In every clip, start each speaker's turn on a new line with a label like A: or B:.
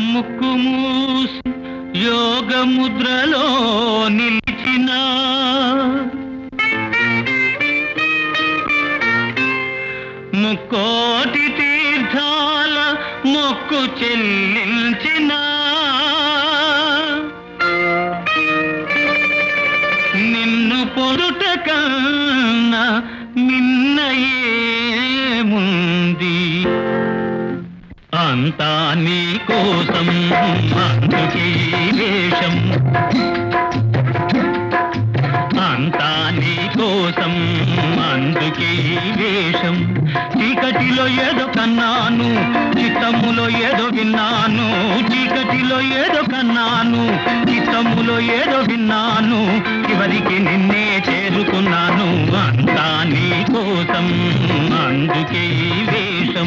A: ముక్కు మూసి యోగ ముద్రలో నిలిచిన ముక్కోటి తీర్థాల మొక్కు చెల్లించిన నిన్ను పొడుట కన్నా మిన్నయేముంది అంతా నీ కోసం అందుకే ఈ వేషం అంతా నీ కోసం అందుకే ఈ వేషం చీకటిలో ఏదో కన్నాను చిత్తములో ఏదో విన్నాను చీకటిలో ఏదో కన్నాను చిత్తములో ఏదో విన్నాను చివరికి నిన్నే చేరుకున్నాను అంతా నీ కోసం అందుకే ఈ వేషం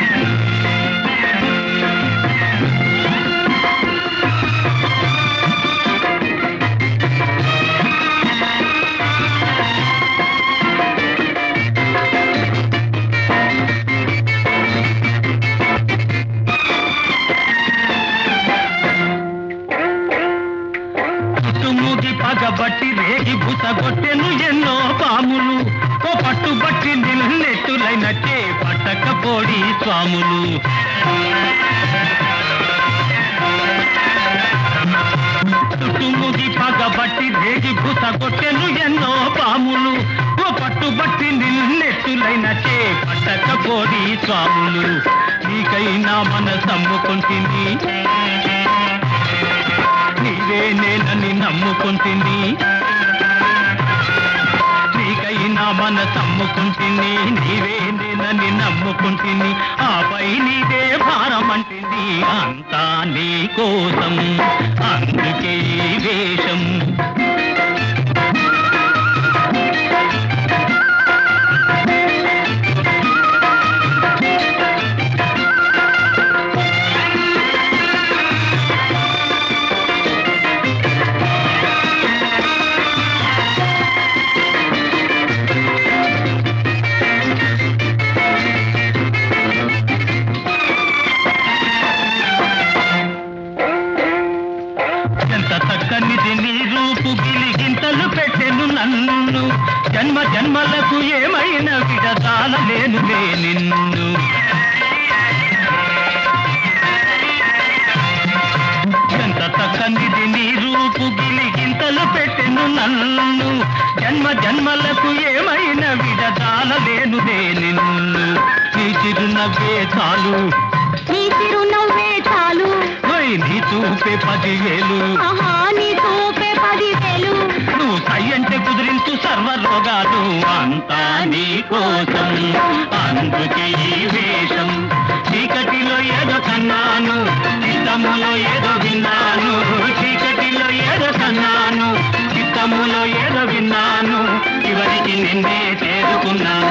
A: చుట్టుముగి పగబట్టి రేగి బుసగొట్టెను ఎన్నో పాములు ఓ పట్టుబట్టి నిన్నెట్టులైనట్టే పట్టకపోడి స్వాములు చుట్టుముగి పగబట్టి రేగి బుసగొట్టెను ఎన్నో పాములు ఓ పట్టుబట్టి నిన్నెట్టులైనట్టే పట్టకపోడి స్వాములు నీకైనా మన సమ్ముకుంటుంది నీవే నేనని నమ్ముకుంటుంది నీకైనా మన సమ్ముకుంటుంది నీవే నేనని నమ్ముకుంటుంది ఆపై నీదే భారం అంటుంది అంతా నీ కోసం అందుకే ఈ వేషం ఎంత చక్కనిది నీ రూపు గిలిగింతలు పెట్టెను నన్ను జన్మ జన్మలకు ఏమైనా విడతాలలేనులే నిన్ను ఎంత చక్కనిది నీ రూపు గిలిగింతలు పెట్టెను నన్ను జన్మ జన్మలకు ఏమైనా విడతాలలేనులే నిన్ను నీ చిరునవ్వే చాలు
B: నీ చిరునవ్వే చాలు
A: ఓయ్ నీ చూపే పదివేలు
B: ఆహా నీ చూపే పదివేలు
A: నువ్వు సై అంటే కుదిరించు సర్వ రోగాలు అంతా నీ కోసం అందుకే ఈ వేషం చీకటిలో ఏదో కన్నాను చిత్తములో ఏదో విన్నాను చీకటిలో ఏదో కన్నాను చిత్తములో ఏదో విన్నాను చివరికి నిన్నే చేరుకున్నాను